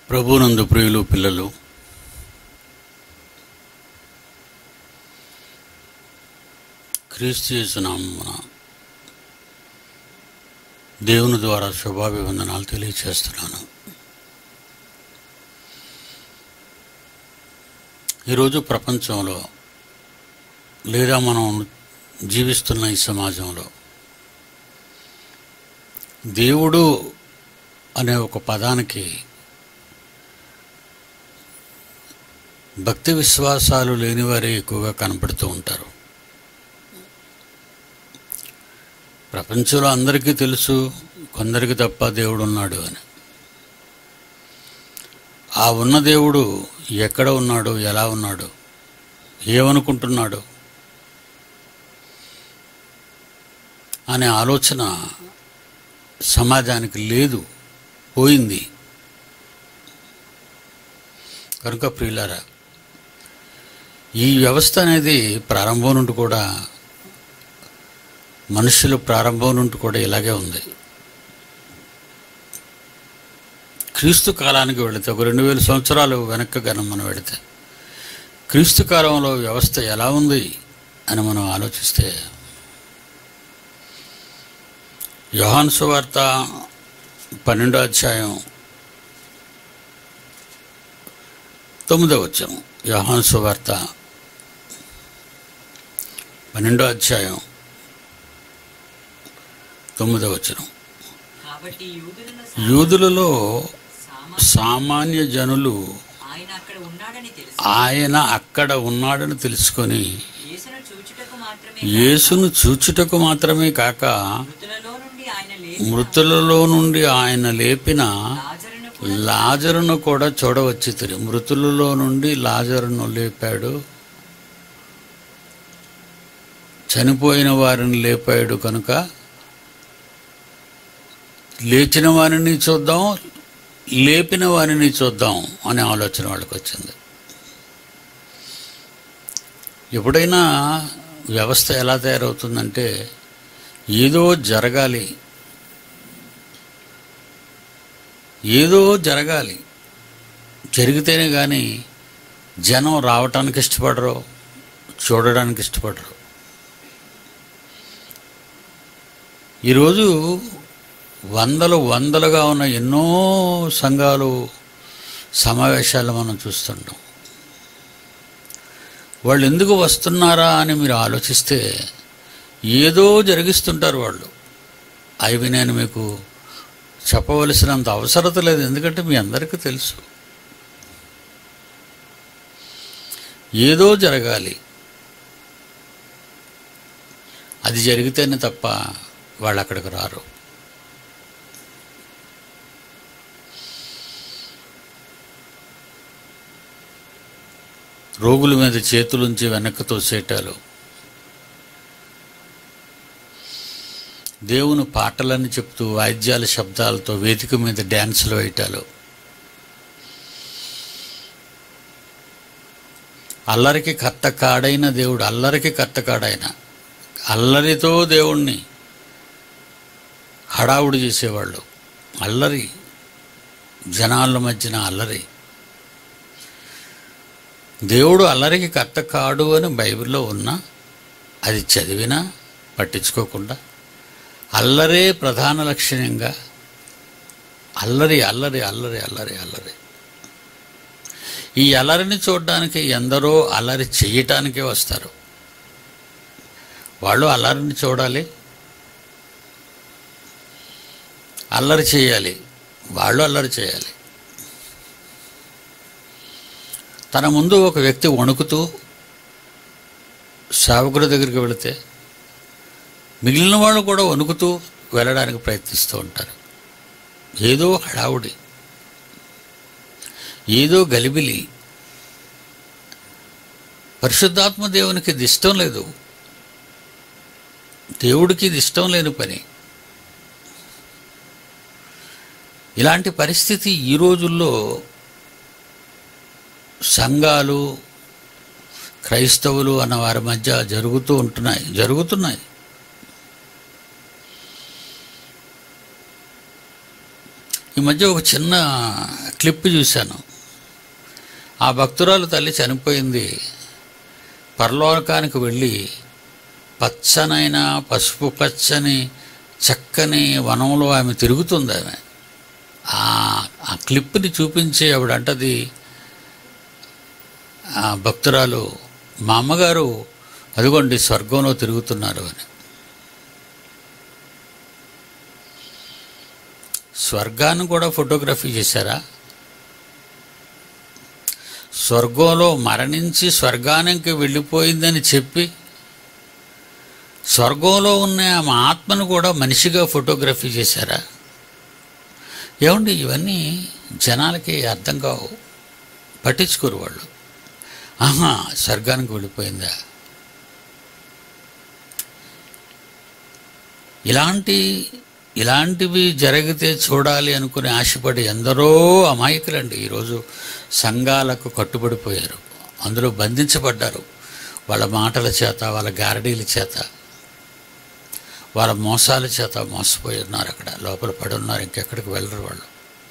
ప్రభునందు ప్రియులు పిల్లలు క్రీస్తు చేసినామున దేవుని ద్వారా శుభాభివందనాలు తెలియచేస్తున్నాను ఈరోజు ప్రపంచంలో లేదా మనం జీవిస్తున్న ఈ సమాజంలో దేవుడు అనే ఒక పదానికి భక్తి విశ్వాసాలు లేనివారే ఎక్కువగా కనపడుతూ ఉంటారు ప్రపంచంలో అందరికీ తెలుసు కొందరికి తప్ప దేవుడు ఉన్నాడు అని ఆ ఉన్న దేవుడు ఎక్కడ ఉన్నాడు ఎలా ఉన్నాడు ఏమనుకుంటున్నాడు అనే ఆలోచన సమాజానికి లేదు పోయింది కనుక ప్రియులారా ఈ వ్యవస్థ అనేది ప్రారంభం నుండి కూడా మనుషులు ప్రారంభం నుండి కూడా ఇలాగే ఉంది క్రీస్తు కాలానికి వెళితే ఒక రెండు వేల సంవత్సరాలు వెనక్కి గనం మనం వెళితే క్రీస్తు కాలంలో వ్యవస్థ ఎలా ఉంది అని మనం ఆలోచిస్తే యోహాన్ సువార్త పన్నెండో అధ్యాయం తొమ్మిదో వచ్చాం యోహాన్ సువార్త పన్నెండో అధ్యాయం తొమ్మిదో వచ్చరం కాబట్టి యూదులలో యూదులలో సామా- సామాన్య జనులు ఆయన అక్కడ ఉన్నాడని తెలుసు ఆయన అక్కడ ఉన్నాడని తెలుసుకొని యేసును చూచుటకు మాత్రమే యేసును చూచుటకు మాత్రమే కాక మృతులలో నుండి ఆయన లేచి మృతులలో నుండి ఆయన లేపిన లాజరును కూడా లాజరును కూడా చూడవచ్చు తిరిగి మృతులలో నుండి లాజరును లేపాడు చనిపోయిన వారిని లేపాడు కనుక లేచిన వారిని చూద్దాం లేపిన వారిని చూద్దాం అనే ఆలోచన వాళ్ళకి వచ్చింది ఎప్పుడైనా వ్యవస్థ ఎలా తయారవుతుందంటే ఏదో జరగాలి ఏదో జరగాలి జరిగితేనే కానీ జనం రావటానికి ఇష్టపడరు చూడడానికి ఇష్టపడరు ఈరోజు వందలు వందలుగా ఉన్న ఎన్నో సంఘాలు సమావేశాలు మనం చూస్తుంటాం వాళ్ళు ఎందుకు వస్తున్నారా అని మీరు ఆలోచిస్తే ఏదో జరిగిస్తుంటారు వాళ్ళు అవి నేను మీకు చెప్పవలసినంత అవసరత లేదు ఎందుకంటే మీ అందరికీ తెలుసు ఏదో జరగాలి అది జరిగితేనే తప్ప వాళ్ళు అక్కడికి రారు రోగుల మీద చేతులుంచి వెనక్కి తోసేటాలు దేవుని పాటలని చెప్తూ వాయిద్యాల శబ్దాలతో వేదిక మీద డ్యాన్సులు వేయటాలు అల్లరికి కర్త కాడైన దేవుడు అల్లరికి కర్త కాడైన అల్లరితో దేవుణ్ణి హడావుడి చేసేవాళ్ళు అల్లరి జనాల మధ్యన అల్లరి దేవుడు అల్లరికి కర్త కాడు అని బైబిల్లో ఉన్నా అది చదివినా పట్టించుకోకుండా అల్లరే ప్రధాన లక్షణంగా అల్లరి అల్లరి అల్లరి అల్లరి అల్లరి ఈ అల్లరిని చూడడానికి ఎందరో అల్లరి చెయ్యటానికే వస్తారు వాళ్ళు అల్లరిని చూడాలి అల్లరి చేయాలి వాళ్ళు అల్లరి చేయాలి తన ముందు ఒక వ్యక్తి వణుకుతూ సేవకుడి దగ్గరికి వెళితే మిగిలిన వాళ్ళు కూడా వణుకుతూ వెళ్ళడానికి ప్రయత్నిస్తూ ఉంటారు ఏదో హడావుడి ఏదో గలిబిలి పరిశుద్ధాత్మ దేవునికి ఇది ఇష్టం లేదు దేవుడికి ఇది ఇష్టం లేని పని ఇలాంటి పరిస్థితి ఈ రోజుల్లో సంఘాలు క్రైస్తవులు అన్న వారి మధ్య జరుగుతూ ఉంటున్నాయి జరుగుతున్నాయి ఈ మధ్య ఒక చిన్న క్లిప్ చూశాను ఆ భక్తురాలు తల్లి చనిపోయింది పరలోకానికి వెళ్ళి పచ్చనైన పసుపు పచ్చని చక్కని వనంలో ఆమె తిరుగుతుంది ఆమె ఆ ఆ క్లిప్ని చూపించి ఆవిడ అంటది ఆ భక్తురాలు మా అమ్మగారు అదిగోండి స్వర్గంలో తిరుగుతున్నారు అని స్వర్గాన్ని కూడా ఫోటోగ్రఫీ చేశారా స్వర్గంలో మరణించి స్వర్గానికి వెళ్ళిపోయిందని చెప్పి స్వర్గంలో ఉన్న ఆమె ఆత్మను కూడా మనిషిగా ఫోటోగ్రఫీ చేశారా ఏమండి ఇవన్నీ జనాలకి అర్థం కావు పట్టించుకోరు వాళ్ళు ఆహా స్వర్గానికి వెళ్ళిపోయిందా ఇలాంటి ఇలాంటివి జరిగితే చూడాలి అనుకుని ఆశపడి ఎందరో అమాయకులండి ఈరోజు సంఘాలకు కట్టుబడిపోయారు అందులో బంధించబడ్డారు వాళ్ళ మాటల చేత వాళ్ళ గారడీల చేత వాళ్ళ మోసాల చేత మోసపోయి ఉన్నారు అక్కడ లోపల పడి ఉన్నారు ఇంకెక్కడికి వెళ్ళరు వాళ్ళు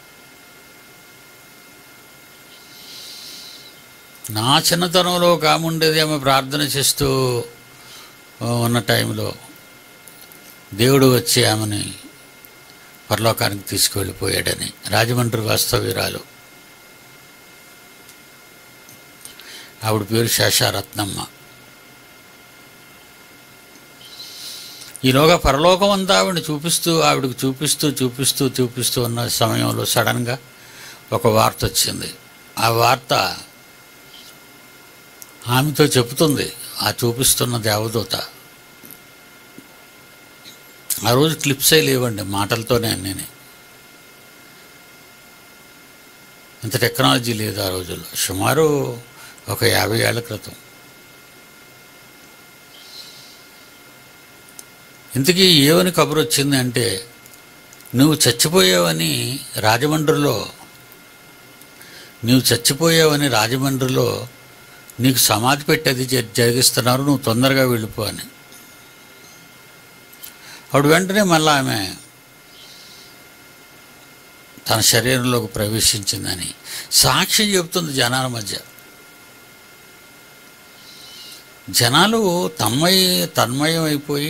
నా చిన్నతనంలో ఒక ఆమె ఉండేది ఆమె ప్రార్థన చేస్తూ ఆ, ఉన్న టైంలో దేవుడు వచ్చి ఆమెని పరలోకానికి తీసుకువెళ్ళిపోయాడని రాజమండ్రి వాస్తవ్యురాలు ఆవిడ పేరు శేషారత్నమ్మ ఈలోగా పరలోకం అంతా ఆవిడ చూపిస్తూ ఆవిడకు చూపిస్తూ చూపిస్తూ చూపిస్తూ ఉన్న సమయంలో సడన్గా ఒక వార్త వచ్చింది ఆ వార్త ఆమెతో చెబుతుంది ఆ చూపిస్తున్న దేవదూత ఆ రోజు క్లిప్సే లేవండి మాటలతోనే నేను ఇంత టెక్నాలజీ లేదు ఆ రోజుల్లో సుమారు ఒక యాభై ఏళ్ల క్రితం ఇంతకీ ఏమని కబురు వచ్చింది అంటే నువ్వు చచ్చిపోయావని రాజమండ్రిలో నువ్వు చచ్చిపోయావని రాజమండ్రిలో నీకు సమాధి పెట్టేది జ- జరిగిస్తున్నారు నువ్వు తొందరగా వెళ్ళిపో అని అప్పుడు వెంటనే మళ్ళీ ఆమె తన శరీరంలోకి ప్రవేశించిందని సాక్ష్యం చెబుతుంది జనాల మధ్య జనాలు తన్మయ తన్మయం అయిపోయి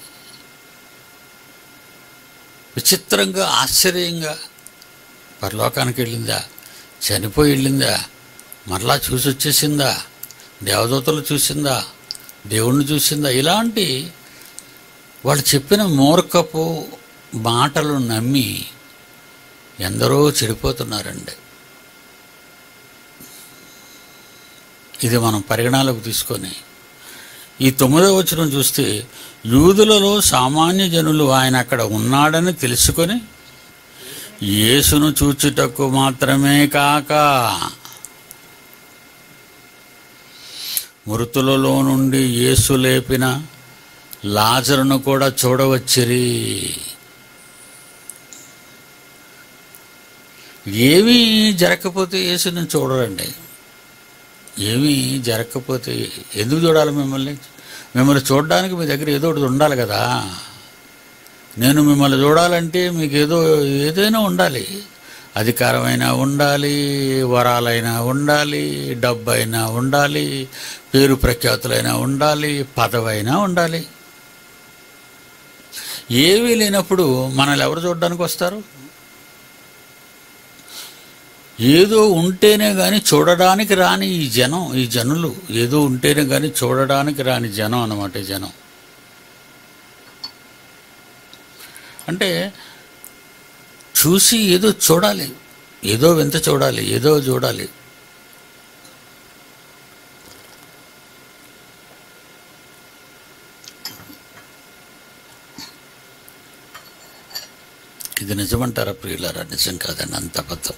విచిత్రంగా ఆశ్చర్యంగా పరలోకానికి వెళ్ళిందా చనిపోయి వెళ్ళిందా మరలా చూసి వచ్చేసిందా దేవదూతలు చూసిందా దేవుణ్ణి చూసిందా ఇలాంటి వాళ్ళు చెప్పిన మూర్ఖపు మాటలు నమ్మి ఎందరో చెడిపోతున్నారండి ఇది మనం పరిగణలోకి తీసుకొని ఈ తొమ్మిదవ వచనం చూస్తే యూదులలో సామాన్య జనులు ఆయన అక్కడ ఉన్నాడని తెలుసుకొని యేసును చూచుటకు మాత్రమే కాక మృతులలో నుండి యేసు లేపిన లాజరును కూడా చూడవచ్చిరి ఏమీ జరగకపోతే యేసుని చూడరండి ఏమీ జరగకపోతే ఎందుకు చూడాలి మిమ్మల్ని మిమ్మల్ని చూడడానికి మీ దగ్గర ఏదో ఒకటి ఉండాలి కదా నేను మిమ్మల్ని చూడాలంటే మీకు ఏదో ఏదైనా ఉండాలి అధికారమైనా ఉండాలి వరాలైనా ఉండాలి డబ్బు అయినా ఉండాలి పేరు ప్రఖ్యాతులైనా ఉండాలి పదవైనా ఉండాలి ఏమీ లేనప్పుడు మనల్ని ఎవరు చూడడానికి వస్తారు ఏదో ఉంటేనే కానీ చూడడానికి రాని ఈ జనం ఈ జనులు ఏదో ఉంటేనే కానీ చూడడానికి రాని జనం అన్నమాట ఈ జనం అంటే చూసి ఏదో చూడాలి ఏదో వింత చూడాలి ఏదో చూడాలి ఇది నిజమంటారా ప్రియులారా నిజం కాదండి అంత అబద్ధం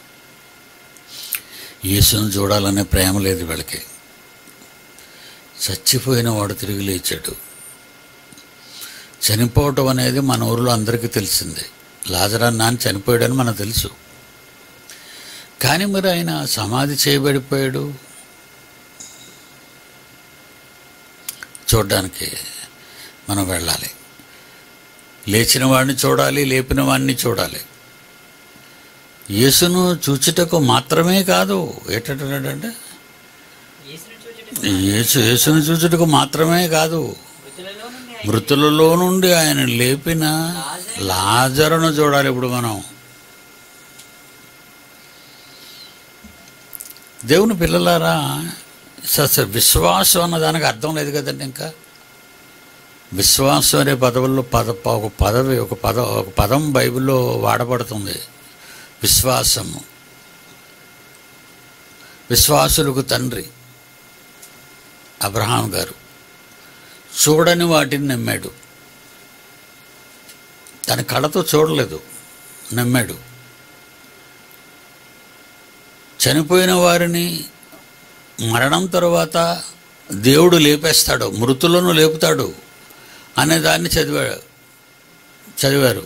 యేసును చూడాలనే ప్రేమ లేదు వీళ్ళకి చచ్చిపోయిన వాడు తిరిగి లేచాడు చనిపోవటం అనేది మన ఊరిలో అందరికీ తెలిసిందే లాజరా నాన్న చనిపోయాడని మనకు తెలుసు కానీ మరి ఆయన సమాధి చేయబడిపోయాడు చూడడానికి మనం వెళ్ళాలి లేచిన వాడిని చూడాలి లేపిన వాడిని చూడాలి యేసును చూచుటకు మాత్రమే కాదు ఏంటంటే యేసును చూచుటకు యేసు యేసును చూచుటకు మాత్రమే కాదు మృతులలో నుండి ఆయన మృతులలో నుండి ఆయన లేపిన లాజరును చూడాలి ఇప్పుడు మనం దేవుని పిల్లలారా అసలు విశ్వాసం అన్న దానికి అర్థం లేదు కదండి ఇంకా విశ్వాసం అనే పదవుల్లో పద ఒక పదవి ఒక పద ఒక పదం బైబిల్లో వాడబడుతుంది విశ్వాసము విశ్వాసులకు తండ్రి అబ్రహాం గారు చూడని వాటిని నమ్మాడు తన కళతో చూడలేదు నమ్మాడు చనిపోయిన వారిని మరణం తరువాత దేవుడు లేపేస్తాడు మృతులను లేపుతాడు అనే దాన్ని చదివాడు చదివారు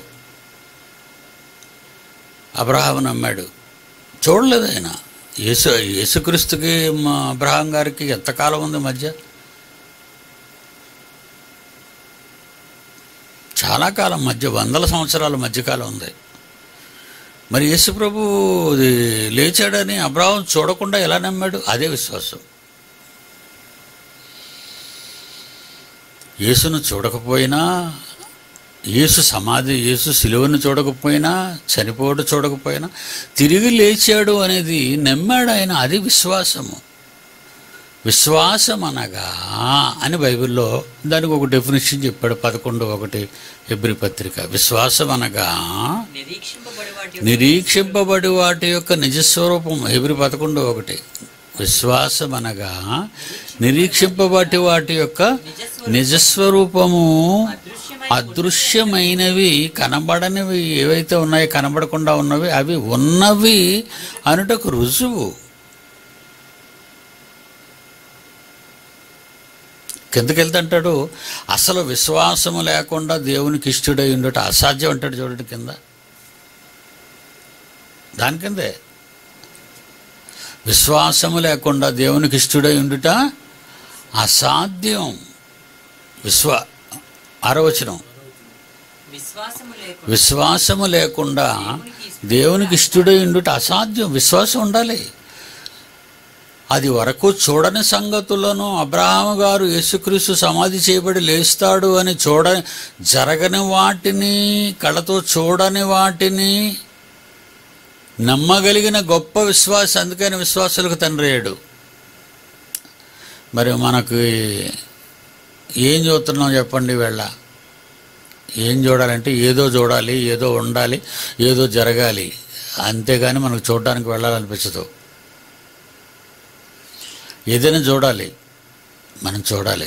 అబ్రహాం నమ్మాడు చూడలేదు ఆయన యేసు యేసుక్రీస్తుకి మా అబ్రహాం గారికి ఎంతకాలం ఉంది మధ్య చాలా కాలం మధ్య వందల సంవత్సరాల మధ్యకాలం ఉంది మరి యేసు ప్రభు ఇది లేచాడని అబ్రాహం చూడకుండా ఎలా నమ్మాడు అదే విశ్వాసం యేసును చూడకపోయినా యేసు సమాధి యేసు సిలువను చూడకపోయినా చనిపోవడం చూడకపోయినా తిరిగి లేచాడు అనేది నమ్మాడు ఆయన అది విశ్వాసము విశ్వాసం అనగా అని బైబిల్లో దానికి ఒక డెఫినేషన్ చెప్పాడు పదకొండు ఒకటి ఎబ్రి పత్రిక విశ్వాసం అనగా నిరీక్షింపబడి వాటి నిరీక్షింపబడి వాటి యొక్క నిజస్వరూపం ఎబ్రి పదకొండు ఒకటి విశ్వాసం అనగా నిరీక్షింపబడి వాటి యొక్క నిజస్వరూపము అదృశ్యమైనవి కనబడనివి ఏవైతే ఉన్నాయో కనబడకుండా ఉన్నవి అవి ఉన్నవి అనుటకు రుజువు కిందకెళ్తే అంటాడు అసలు విశ్వాసము లేకుండా దేవునికి ఇష్టడై ఉండట అసాధ్యం అంటాడు చూడండి కింద దాని కిందే విశ్వాసము లేకుండా దేవునికి ఇష్టడై ఉండుట అసాధ్యం విశ్వ ఆరవచనం విశ్వాసము లేకుండా విశ్వాసము లేకుండా దేవునికి ఇష్టడై ఉండుట అసాధ్యం విశ్వాసం ఉండాలి అది వరకు చూడని సంగతులను అబ్రహాం గారు యేసుక్రీస్తు సమాధి చేయబడి లేస్తాడు అని చూడ జరగని వాటిని కళ్ళతో చూడని వాటిని నమ్మగలిగిన గొప్ప విశ్వాసం అందుకని విశ్వాసులకు తండ్రి అయ్యాడు మరి మనకు ఏం చూస్తున్నాం చెప్పండి వీళ్ళ ఏం చూడాలంటే ఏదో చూడాలి ఏదో ఉండాలి ఏదో జరగాలి అంతేగాని మనకు చూడడానికి వెళ్ళాలనిపించదు ఏదైనా చూడాలి మనం చూడాలి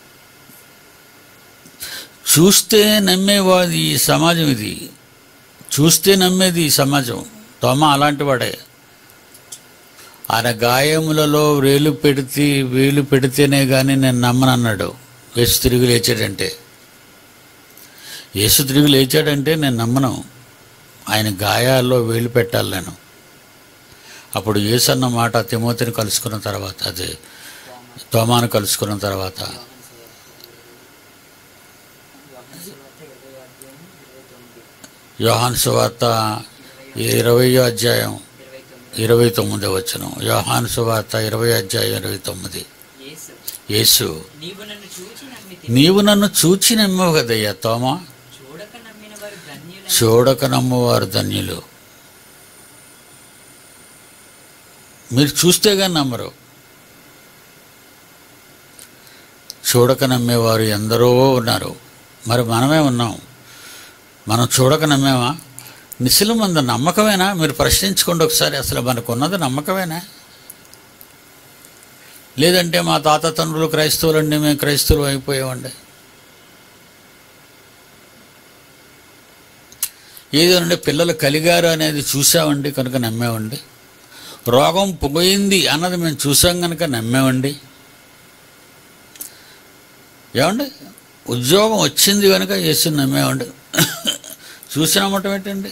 చూస్తే నమ్మేవాది ఈ సమాజం ఇది చూస్తే నమ్మేది ఈ సమాజం తోమ అలాంటి వాడే ఆయన గాయములలో వేలు పెడితే వేలు పెడితేనే కానీ నేను నమ్మనన్నాడు యేసు తిరిగి లేచాడంటే యేసు తిరిగి లేచాడంటే నేను నమ్మను ఆయన గాయాల్లో వేలు పెట్టాలి నేను అప్పుడు యేసు అన్న మాట తిమోతిని కలుసుకున్న తర్వాత అదే తోమాను కలుసుకున్న తర్వాత యోహాన్ సువార్త ఇరవయో అధ్యాయం ఇరవై తొమ్మిది వచ్చును యోహాన్ సువార్త ఇరవై అధ్యాయం ఇరవై తొమ్మిది యేసు యేసు నీవు నన్ను చూచి నమ్మితే నీవు నన్ను చూచి నమ్మవు కదయ్యా తోమా చూడక నమ్మిన వారు ధన్యులు చూడక నమ్మవారు ధన్యులు మీరు చూస్తే కానీ నమ్మరు చూడక నమ్మేవారు ఎందరో ఉన్నారు మరి మనమే ఉన్నాం మనం చూడక నమ్మేమా నిశల మంది నమ్మకమేనా మీరు ప్రశ్నించుకోండి ఒకసారి అసలు మనకు ఉన్నది నమ్మకమేనా లేదంటే మా తాత తండ్రులు క్రైస్తవులండి మేము క్రైస్తవులు అయిపోయామండి ఏదోనండి పిల్లలు కలిగారు అనేది చూసామండి కనుక నమ్మామండి రోగం పోయింది అన్నది మేము చూసాం కనుక నమ్మామండి ఏమండి ఉద్యోగం వచ్చింది కనుక యేసు నమ్మామండి చూసి నమ్మటం ఏంటండి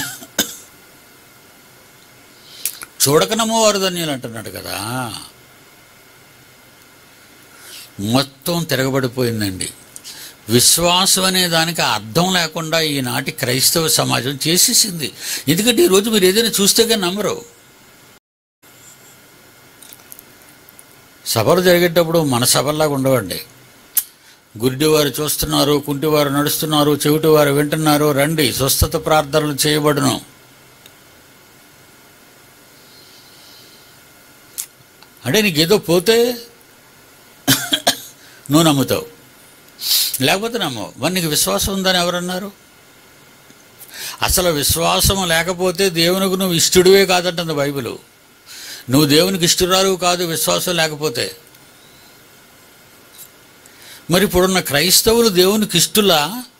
చూడక నమ్మవారు ధన్యులు అంటున్నాడు కదా మొత్తం తిరగబడిపోయిందండి విశ్వాసం అనే దానికి అర్థం లేకుండా ఈనాటి క్రైస్తవ సమాజం చేసేసింది ఎందుకంటే ఈరోజు మీరు ఏదైనా చూస్తే కానీ నమ్మరు సభలు జరిగేటప్పుడు మన సభల్లాగా ఉండవండి గుడ్డివారు చూస్తున్నారు కుంటివారు నడుస్తున్నారు చెవిటివారు వింటున్నారు రండి స్వస్థత ప్రార్థనలు చేయబడును అంటే నీకేదో పోతే నువ్వు నమ్ముతావు లేకపోతే నమ్మవు మరి నీకు విశ్వాసం ఉందని ఎవరన్నారు అసలు విశ్వాసం లేకపోతే దేవునికి నువ్వు ఇష్టడివే కాదంటుంది బైబిల్ నువ్వు దేవునికి ఇష్టరాలు కాదు విశ్వాసం లేకపోతే మరి ఇప్పుడున్న క్రైస్తవులు దేవునికి ఇష్టలా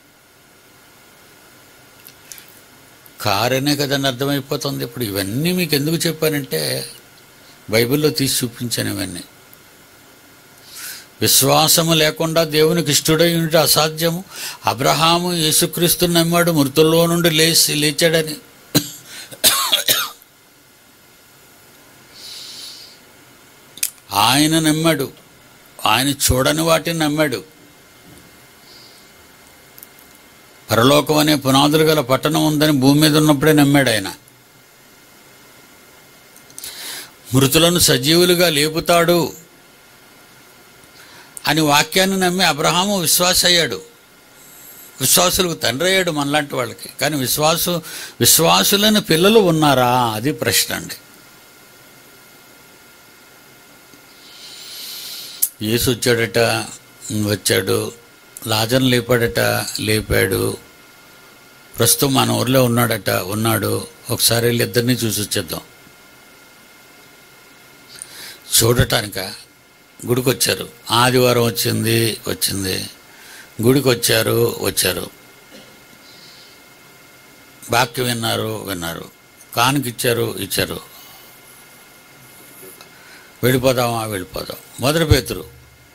కారనే కదండి అర్థమైపోతుంది ఇప్పుడు ఇవన్నీ మీకు ఎందుకు చెప్పానంటే బైబిల్లో తీసి చూపించాను ఇవన్నీ విశ్వాసము లేకుండా దేవునికి ఇష్టడై ఉంటే అసాధ్యము అబ్రహాము యేసుక్రీస్తుని నమ్మాడు మృతుల్లో నుండి లేచి లేచాడని ఆయన నమ్మాడు ఆయన చూడని వాటిని నమ్మాడు పరలోకం అనే పునాదులు గల పట్టణం ఉందని భూమి మీద ఉన్నప్పుడే నమ్మాడు ఆయన మృతులను సజీవులుగా లేపుతాడు అని వాక్యాన్ని నమ్మి అబ్రహాము విశ్వాస అయ్యాడు విశ్వాసులకు తండ్రి అయ్యాడు మనలాంటి వాళ్ళకి కానీ విశ్వాసు విశ్వాసులైన పిల్లలు ఉన్నారా అది ప్రశ్న అండి యేసు వచ్చాడట వచ్చాడు లాజన్ లేపాడట లేపాడు ప్రస్తుతం మన ఊర్లో ఉన్నాడట ఉన్నాడు ఒకసారి వెళ్ళి ఇద్దరిని చూసి వచ్చేద్దాం చూడటానిక గుడికి వచ్చారు ఆదివారం వచ్చింది వచ్చింది గుడికి వచ్చారు వచ్చారు వాక్యం విన్నారు విన్నారు కానుక ఇచ్చారు ఇచ్చారు వెళ్ళిపోదామా వెళ్ళిపోదాం మొదటి పేతురు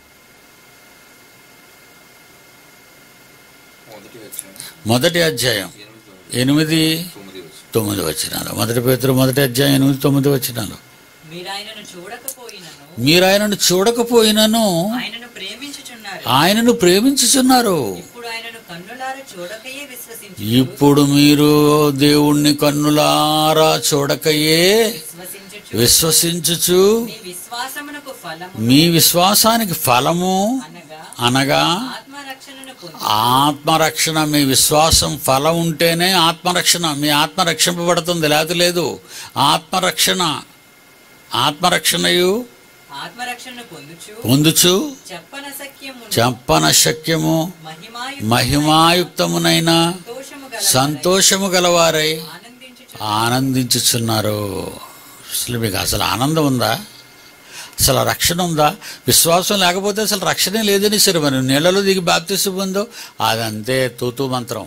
మొదటి వచ్చాను మొదటి అధ్యాయం ఎనిమిది ఎనిమిది తొమ్మిది వచ్చి తొమ్మిది వచ్చినాలు మొదటి పేతురు మొదటి అధ్యాయం ఎనిమిది తొమ్మిది వచ్చినాలు మీరు ఆయనను చూడకపోయినను మీరు ఆయనను చూడకపోయినను ఆయనను ప్రేమించుచున్నారు ఆయనను ప్రేమించుచున్నారు ఇప్పుడు ఆయనను కన్నులారా చూడకయే విశ్వసించు ఇప్పుడు మీరు దేవుణ్ణి కన్నులారా చూడకయే విశ్వసించుచు విశ్వసించుచు మీ విశ్వాసమునకు ఫలము మీ విశ్వాసానికి ఫలము అనగా అనగా ఆత్మరక్షణను పొంది ఆత్మరక్షణ మీ విశ్వాసం ఫలం ఉంటేనే ఆత్మరక్షణ మీ ఆత్మ రక్షింపబడుతుంది లేకపోతే లేదు ఆత్మరక్షణ ఆత్మరక్షణయు ఆత్మరక్షణను పొందుచు పొందుచు చెప్పన సఖ్యము చంపన శక్యము మహిమాయు మహిమాయుక్తమునైన సంతోషము గల సంతోషము గలవారై ఆనందించుచు ఆనందించుచున్నారు అసలు మీకు అసలు ఆనందం ఉందా అసలు రక్షణ ఉందా విశ్వాసం లేకపోతే అసలు రక్షణే లేదని సరే మరి నీళ్ళలో దిగి బాప్తిసు పొందో అదంతే తూతూ మంత్రం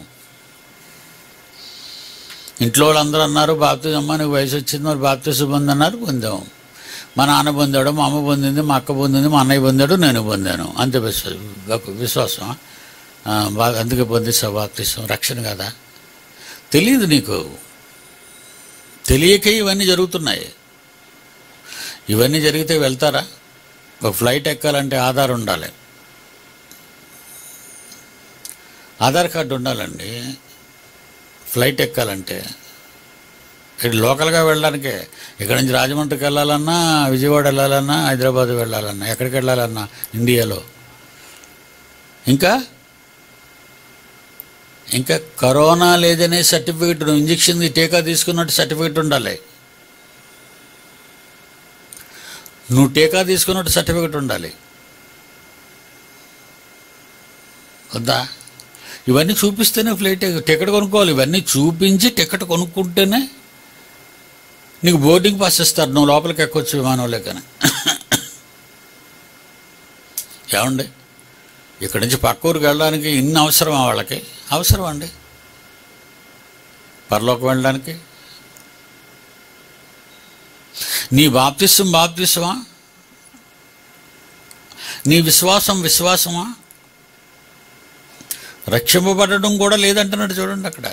ఇంట్లో వాళ్ళందరూ అన్నారు బాప్తిజం అమ్మ నీకు వయసు వచ్చింది మరి బాప్తిసు పొంది అన్నారు పొందాం మా నాన్న పొందాడు మా అమ్మ పొందింది మా అక్క పొందింది మా అన్నయ్య పొందాడు నేను పొందాను అంతే విశ్వ- విశ్వాసం ఆ, బా- అందుకే పొందిస్తావు బాప్తిస్తాం రక్షణ కదా తెలియదు నీకు తెలియక ఇవన్నీ జరుగుతున్నాయి ఇవన్నీ జరిగితే వెళ్తారా ఒక ఫ్లైట్ ఎక్కాలంటే ఆధార్ ఉండాలి ఆధార్ కార్డు ఉండాలండి ఫ్లైట్ ఎక్కాలంటే ఇక్కడ లోకల్గా వెళ్ళడానికే ఇక్కడ నుంచి రాజమండ్రికి వెళ్ళాలన్నా విజయవాడ వెళ్ళాలన్నా హైదరాబాద్ వెళ్ళాలన్నా ఎక్కడికి వెళ్ళాలన్నా ఇండియాలో ఇంకా ఇంకా కరోనా లేదనే సర్టిఫికెట్ ఇంజక్షన్ టీకా తీసుకున్నట్టు సర్టిఫికెట్ ఉండాలి నువ్వు టీకా తీసుకున్నట్టు సర్టిఫికెట్ ఉండాలి వద్దా ఇవన్నీ చూపిస్తేనే ఫ్లైట్ టికెట్ కొనుక్కోవాలి ఇవన్నీ చూపించి టికెట్ కొనుక్కుంటేనే నీకు బోర్డింగ్ పాస్ ఇస్తారు నువ్వు లోపలికి ఎక్కొచ్చు విమానంలో కానీ ఏమండి ఇక్కడి నుంచి పక్క ఊరికి వెళ్ళడానికి ఇన్ని అవసరమా వాళ్ళకి అవసరం అండి పరలోకి వెళ్ళడానికి నీ బాప్తిస్వం బాప్తిస్వమా నీ విశ్వాసం విశ్వాసమా రక్షింపబడడం కూడా లేదంటున్నాడు చూడండి అక్కడ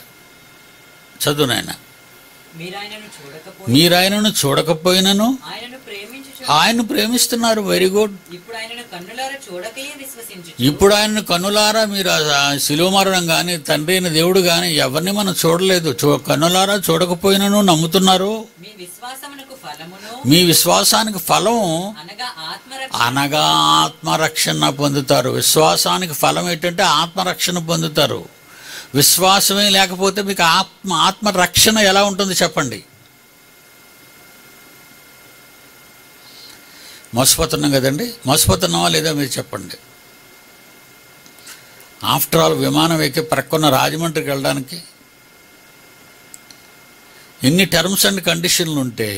చదువు నాయన మీరు ఆయనను చూడకపోయి మీరు ఆయనను చూడకపోయినను ఆయనను ప్రేమించుచున్నారు ప్రేమించుచు ఆయన ప్రేమిస్తున్నారు వెరీ గుడ్ ఇప్పుడు ఆయనను కన్నులారా చూడకయే విశ్వసించు ఇప్పుడు ఆయన కన్నులారా మీరు ఆ శిలువ మరణం కానీ తండ్రి అయిన దేవుడు కానీ ఎవరిని మనం చూడలేదు చూ కన్నులారా చూడకపోయినను నమ్ముతున్నారు మీ విశ్వాసమునకు ఫలమును మీ విశ్వాసానికి ఫలం అనగా ఆత్మరక్ష అనగా ఆత్మరక్షణ పొందుతారు విశ్వాసానికి ఫలం ఏంటంటే ఆత్మరక్షణ పొందుతారు విశ్వాసమే లేకపోతే మీకు ఆత్మ ఆత్మరక్షణ ఎలా ఉంటుంది చెప్పండి మోసపోతున్నాం కదండి మోసపోతున్నావా లేదా మీరు చెప్పండి ఆఫ్టర్ ఆల్ విమానం ఎక్కి ప్రక్కన్న రాజమండ్రికి వెళ్ళడానికి ఎన్ని టర్మ్స్ అండ్ కండిషన్లు ఉంటే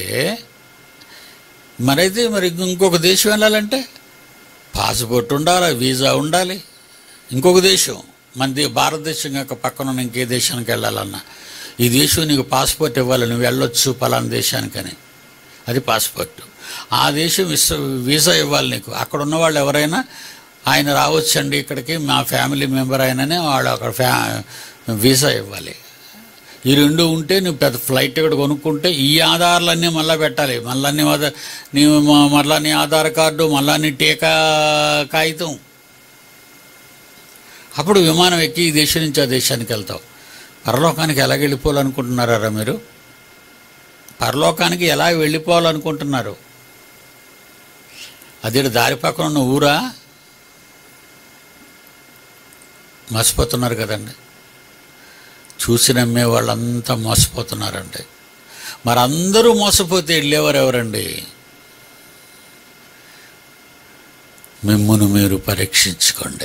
మరైతే మరి ఇంకొక దేశం వెళ్ళాలంటే పాస్పోర్ట్ ఉండాలి వీసా ఉండాలి ఇంకొక దేశం మన దే- భారతదేశం యొక్క పక్కన ఉన్న ఇంకే దేశానికి వెళ్ళాలన్నా ఈ దేశం నీకు పాస్పోర్ట్ ఇవ్వాలి నువ్వు వెళ్ళొచ్చు పలానా దేశానికని అది పాస్పోర్ట్ ఆ దేశం విశ్వ వీసా ఇవ్వాలి నీకు అక్కడ ఉన్న వాళ్ళు ఎవరైనా ఆయన రావచ్చండి ఇక్కడికి మా ఫ్యామిలీ మెంబర్ అయిననే వాళ్ళు అక్కడ ఫ్యా వీసా ఇవ్వాలి ఈ రెండు ఉంటే నువ్వు పెద్ద ఫ్లైట్ టికెట్ కొనుక్కుంటే ఈ ఆధారాలన్నీ మళ్ళీ పెట్టాలి మళ్ళీ నీ ఆధార్ నీ మ- మళ్ళా నీ ఆధార్ కార్డు మళ్ళా నీ టీకా కాగితం అప్పుడు విమానం ఎక్కి ఈ దేశం నుంచి ఆ దేశానికి వెళ్తావు పరలోకానికి ఎలా వెళ్ళిపోవాలనుకుంటున్నారా మీరు పరలోకానికి ఎలా వెళ్ళిపోవాలనుకుంటున్నారు అది దారి పక్కన ఉన్న ఊరా మర్చిపోతున్నారు కదండి చూసి నమ్మే వాళ్ళంతా మోసపోతున్నారండి మరి అందరూ మోసపోతే వెళ్ళేవారు ఎవరండి మిమ్మును మీరు పరీక్షించుకోండి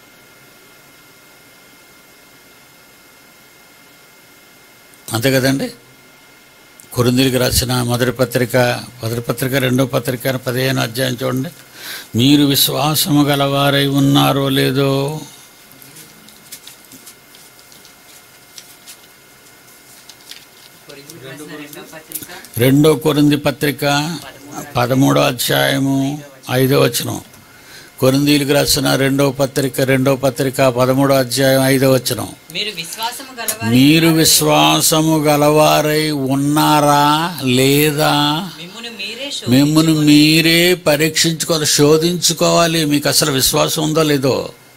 అంతే కదండి కొరిందులకి రాసిన మొదటి పత్రిక మొదటి పత్రిక రెండో పత్రిక పదిహేను అధ్యాయం చూడండి మీరు విశ్వాసము గలవారై ఉన్నారో లేదో కొరింథీయులకు రాసిన రెండవ పత్రిక రెండో కొరింది పత్రిక పదమూడో అధ్యాయము ఐదో వచనం కొరిందీలకు రాసిన రెండో పత్రిక రెండో పత్రిక పదమూడో అధ్యాయం ఐదో వచనం మీరు విశ్వాసము గలవారు మీరు విశ్వాసము గలవారై ఉన్నారా లేదా మిమ్మును మీరే మిమ్మల్ని మీరే పరీక్షించుకోవాలి శోధించుకోవాలి మీకు అసలు విశ్వాసం ఉందో లేదో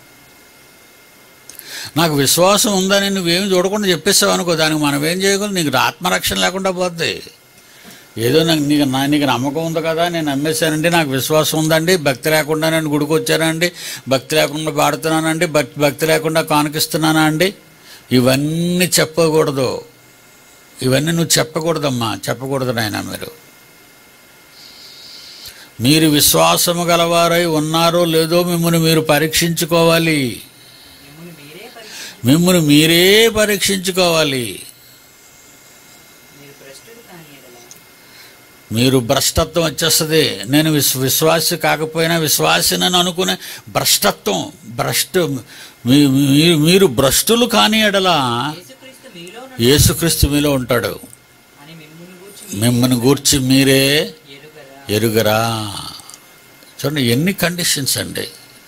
నాకు విశ్వాసం ఉందని నువ్వేమి చూడకుండా చెప్పేస్తావు అనుకో దానికి మనం ఏం చేయగలం నీకు ఆత్మరక్షణ లేకుండా పోద్ది ఏదో నాకు నీకు నా నీకు నమ్మకం ఉంది కదా నేను నమ్మేశానండి నాకు విశ్వాసం ఉందండి భక్తి లేకుండా నేను గుడికి వచ్చానండి భక్తి లేకుండా పాడుతున్నానండి భక్తి భక్తి లేకుండా కానుకిస్తున్నానా అండి ఇవన్నీ చెప్పకూడదు ఇవన్నీ నువ్వు చెప్పకూడదమ్మా చెప్పకూడదు నాయన మీరు మీరు విశ్వాసము గలవారై ఉన్నారో లేదో మిమ్మల్ని మీరు పరీక్షించుకోవాలి మిమ్మును మీరే పరీక్ష మిమ్మల్ని మీరే పరీక్షించుకోవాలి మీరు భ్రష్టులు కాని ఎడల మీరు భ్రష్టత్వం వచ్చేస్తుంది నేను విశ్వ విశ్వాసి కాకపోయినా విశ్వాసినని అనుకునే భ్రష్టత్వం భ్రష్ట మీ- మీ- మీరు భ్రష్టులు కాని ఎడలా యేసుక్రీస్తు మీలో యేసుక్రీస్తు మీలో ఉంటాడు అని మిమ్మును గూర్చి మిమ్మల్ని గూర్చి మీరే ఎరుగరా ఎరుగరా చూడండి ఎన్ని కండిషన్స్ అండి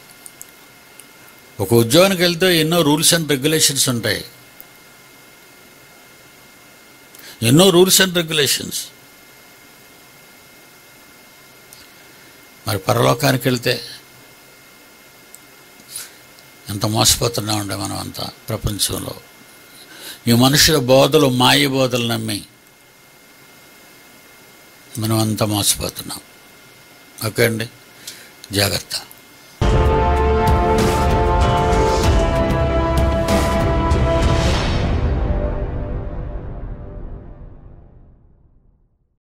ఒక ఉద్యోగానికి వెళ్తే ఎన్నో రూల్స్ అండ్ రెగ్యులేషన్స్ ఉంటాయి ఎన్నో రూల్స్ అండ్ రెగ్యులేషన్స్ మరి పరలోకానికి వెళ్తే ఎంత మోసపోతున్నామండి మనం అంతా ప్రపంచంలో ఈ మనుషుల బోధలు మాయ బోధలు నమ్మి మనం అంతా మోసపోతున్నాం ఓకే అండి జాగ్రత్త